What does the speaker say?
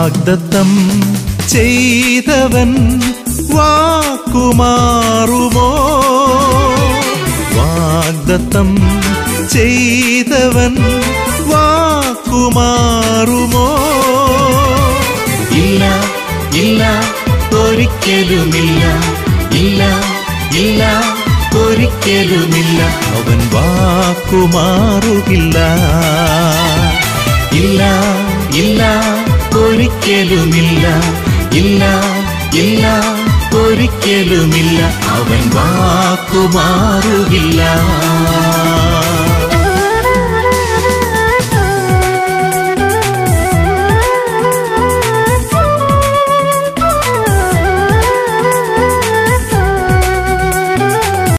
വാഗ്ദത്തം ചെയ്തവൻ വാക്കുമാറുമോ വാഗ്ദത്തം ചെയ്തവൻ വാക്കുമാറുമോ ഇല്ല ഇല്ല ഒരിക്കലുമില്ല ഇല്ല ഇല്ല ഒരിക്കലുമില്ല അവൻ വാക്കുമാറുകില്ല ഇല്ല ഇല്ല ഒരിക്കലുമില്ല ഇല്ല ഇല്ല ഒരിക്കലുമില്ല അവൻ വാക്കുമാറുകില്ല